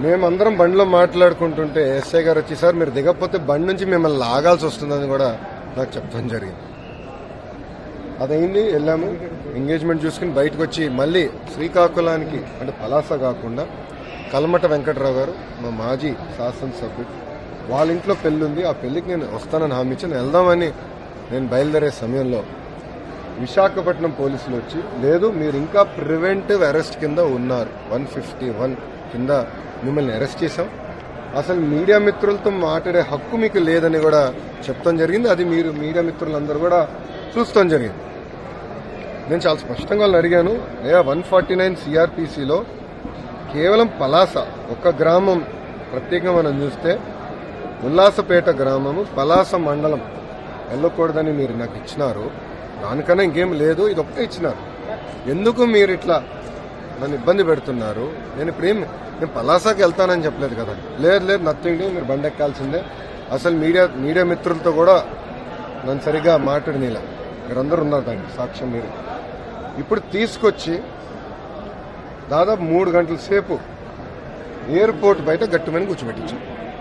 మేమందరం బండిలో మాట్లాడుకుంటుంటే ఎస్ఐ గారు వచ్చి సార్ మీరు దిగకపోతే బండి నుంచి మిమ్మల్ని లాగాల్సి వస్తుందని కూడా నాకు చెప్పడం జరిగింది అదైంది వెళ్ళాము ఎంగేజ్మెంట్ చూసుకుని బయటకు వచ్చి మళ్ళీ శ్రీకాకుళానికి అంటే పలాస కాకుండా కల్మట వెంకట్రావు గారు మా మాజీ శాసనసభ్యుడు వాళ్ళ ఇంట్లో పెళ్లి ఉంది ఆ పెళ్లికి నేను వస్తానని హామీ ఇచ్చి నేను వెళ్దామని నేను బయలుదేరే సమయంలో విశాఖపట్నం పోలీసులు వచ్చి లేదు మీరు ఇంకా ప్రివెంటివ్ అరెస్ట్ కింద ఉన్నారు వన్ ఫిఫ్టీ వన్ కింద మిమ్మల్ని అరెస్ట్ చేశాం అసలు మీడియా మిత్రులతో మాట్లాడే హక్కు మీకు లేదని కూడా చెప్తాం జరిగింది అది మీరు మీడియా మిత్రులందరూ కూడా చూస్తాం జరిగింది నేను చాలా స్పష్టంగా వాళ్ళని అడిగాను ఏ వన్ ఫార్టీ నైన్ సిఆర్పిసిలో కేవలం పలాస ఒక గ్రామం ప్రత్యేకంగా మనం చూస్తే ఉల్లాసపేట గ్రామము పలాస మండలం వెళ్ళకూడదని మీరు నాకు ఇచ్చినారు దానికన్నా ఇంకేం లేదు ఇది ఒక్కటే ఇచ్చినారు ఎందుకు మీరు ఇట్లా నన్ను ఇబ్బంది పెడుతున్నారు నేను ఇప్పుడు ఏం నేను పలాసాకి వెళ్తానని చెప్పలేదు కదా లేదు లేదు నథింగ్ డే మీరు బండి ఎక్కాల్సిందే అసలు మీడియా మీడియా మిత్రులతో కూడా నన్ను సరిగ్గా మాట్లాడినీలా మీరందరూ ఉన్నారు దానికి సాక్ష్యం మీరు ఇప్పుడు తీసుకొచ్చి దాదాపు మూడు గంటల సేపు ఎయిర్పోర్ట్ బయట గట్టుమని కూర్చోబెట్టించాం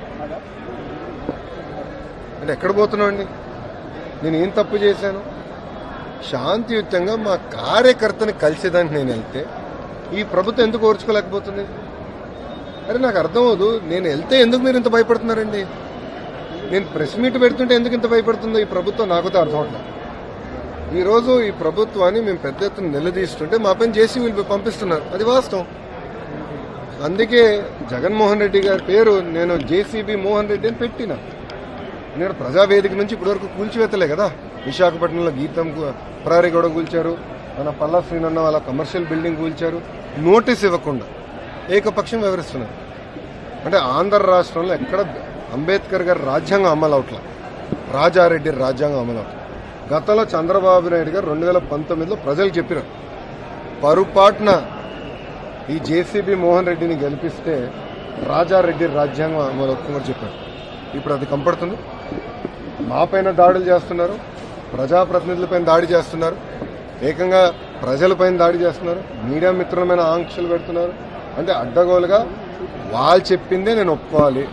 అంటే ఎక్కడ పోతున్నావు అండి నేను ఏం తప్పు చేశాను శాంతియుతంగా మా కార్యకర్తని కలిసేదానికి నేను వెళ్తే ఈ ప్రభుత్వం ఎందుకు ఓర్చుకోలేకపోతుంది అరే నాకు అర్థం అవదు నేను వెళ్తే ఎందుకు మీరు ఇంత భయపడుతున్నారండి నేను ప్రెస్ మీట్ పెడుతుంటే ఎందుకు ఇంత భయపడుతుందో ఈ ప్రభుత్వం నాకుతో అర్థం అవట్లేదు ఈ రోజు ఈ ప్రభుత్వాన్ని మేము పెద్ద ఎత్తున నిలదీస్తుంటే మా పైన జేసీ వీళ్ళు పంపిస్తున్నారు అది వాస్తవం అందుకే జగన్మోహన్ రెడ్డి గారి పేరు నేను జేసీబీ మోహన్ రెడ్డి అని పెట్టిన నేను ప్రజావేదిక నుంచి ఇప్పటివరకు కూల్చివేతలే కదా విశాఖపట్నంలో గీతం కు- ప్రహరీ గొడవ కూల్చారు మన పల్లా శ్రీనన్న వాళ్ళ కమర్షియల్ బిల్డింగ్ కూల్చారు నోటీస్ ఇవ్వకుండా ఏకపక్షం వివరిస్తున్నారు అంటే ఆంధ్ర రాష్ట్రంలో ఎక్కడ అంబేద్కర్ గారి రాజ్యాంగం అమలు అవట్ల రాజారెడ్డి రాజ్యాంగం అమలు అవట్ల గతంలో చంద్రబాబు నాయుడు గారు రెండు వేల పంతొమ్మిదిలో ప్రజలకు చెప్పినారు పరుపాటున ఈ జేసీబీ మోహన్ రెడ్డిని గెలిపిస్తే రాజారెడ్డి రాజ్యాంగం అమలు అవుతుందని చెప్పారు ఇప్పుడు అది కంపడుతుంది మా పైన దాడులు చేస్తున్నారు ప్రజాప్రతినిధులపైన దాడి చేస్తున్నారు ఏకంగా ప్రజలపైన దాడి చేస్తున్నారు మీడియా మిత్రులమైన ఆంక్షలు పెడుతున్నారు అంటే అడ్డగోలుగా వాళ్ళు చెప్పిందే నేను ఒప్పుకోవాలి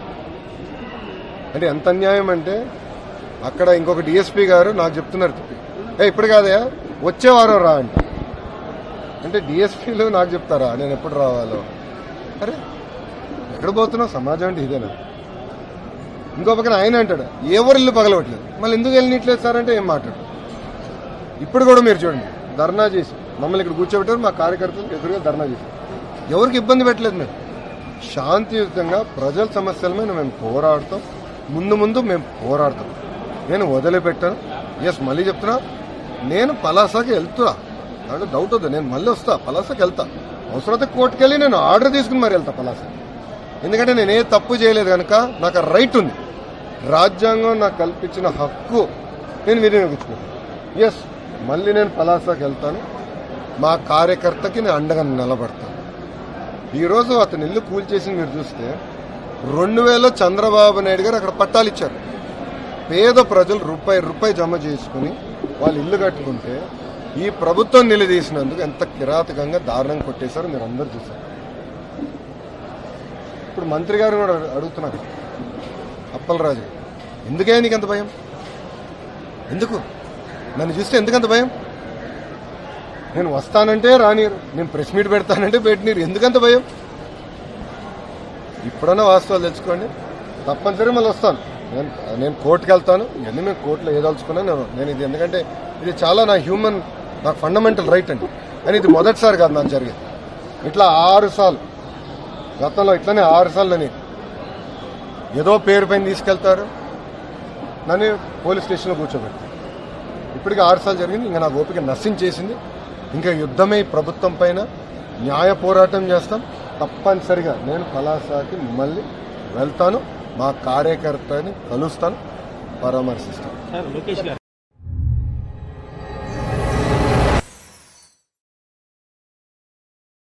అంటే ఎంత అన్యాయం అంటే అక్కడ ఇంకొక డిఎస్పీ గారు నాకు చెప్తున్నారు తిప్పి ఏ ఇప్పుడు కాదయా వచ్చే వారం రా అంటే అంటే డిఎస్పీలు నాకు చెప్తారా నేను ఎప్పుడు రావాలో అరే ఎక్కడ పోతున్నావు సమాజం అంటే ఇదేనా ఇంకో పక్కన ఆయన అంటాడు ఎవరు ఇల్లు పగలవట్లేదు మళ్ళీ ఎందుకు వెళ్ళనిట్లేదు సార్ అంటే ఏం మాట్లాడు ఇప్పుడు కూడా మీరు చూడండి ధర్నా చేసి మమ్మల్ని ఇక్కడ కూర్చోబెట్టారు మా కార్యకర్తలు ఎదురుగా ధర్నా చేశారు ఎవరికి ఇబ్బంది పెట్టలేదు మేము శాంతియుతంగా ప్రజల సమస్యల మీద మేము పోరాడుతాం ముందు ముందు మేము పోరాడతాం నేను వదిలిపెట్టాను ఎస్ మళ్ళీ చెప్తున్నా నేను పలాసాకి వెళ్తున్నా అంటే డౌట్ వద్దు నేను మళ్ళీ వస్తా పలాసాకి వెళ్తా అవసరమైతే కోర్టుకు వెళ్ళి నేను ఆర్డర్ తీసుకుని మరి వెళ్తా పలాసా ఎందుకంటే నేను ఏ తప్పు చేయలేదు కనుక నాకు ఆ రైట్ ఉంది రాజ్యాంగం నాకు కల్పించిన హక్కు నేను వినియోగించుకుంటాను ఎస్ మళ్ళీ నేను పలాసాకి వెళ్తాను మా కార్యకర్తకి నేను అండగా నిలబడతాను ఈరోజు అతను ఇల్లు కూల్చేసి మీరు చూస్తే రెండు వేలలో చంద్రబాబు నాయుడు గారు అక్కడ పట్టాలు ఇచ్చారు పేద ప్రజలు రూపాయి రూపాయి జమ చేసుకుని వాళ్ళు ఇల్లు కట్టుకుంటే ఈ ప్రభుత్వం నిలదీసినందుకు ఎంత కిరాతకంగా దారుణంగా కొట్టేశారో మీరు అందరూ చూసారు ఇప్పుడు మంత్రి గారు కూడా అడుగుతున్నారు అప్పలరాజు ఎందుకే నీకు అంత భయం ఎందుకు నన్ను చూస్తే ఎందుకంత భయం నేను వస్తానంటే రానియరు నేను ప్రెస్ మీట్ పెడతానంటే పెట్టినీరు ఎందుకంత భయం ఇప్పుడన్నా వాస్తవాలు తెలుసుకోండి తప్పనిసరి మళ్ళీ వస్తాను నేను నేను కోర్టుకి వెళ్తాను ఇవన్నీ మేము కోర్టులో ఏదలుచుకున్నా నేను నేను ఇది ఎందుకంటే ఇది చాలా నా హ్యూమన్ నాకు ఫండమెంటల్ రైట్ అండి కానీ ఇది మొదటిసారి కాదు నాకు జరిగింది ఇట్లా ఆరు సార్లు గతంలో ఇట్లనే ఆరు సార్లు నేను ఏదో పేరు పైన తీసుకెళ్తారు నన్ను పోలీస్ స్టేషన్లో కూర్చోబెడతారు ఇప్పటికి ఆరు సార్లు జరిగింది ఇంకా నాకు ఓపిక నశించేసింది ఇంకా యుద్ధమే ఈ ప్రభుత్వం పైన న్యాయ పోరాటం చేస్తాం తప్పనిసరిగా నేను కళాశాలకి మళ్ళీ వెళ్తాను మా కార్యకర్తని కలుస్తాను పరామర్శిస్తాను సార్ లోకేష్ గారు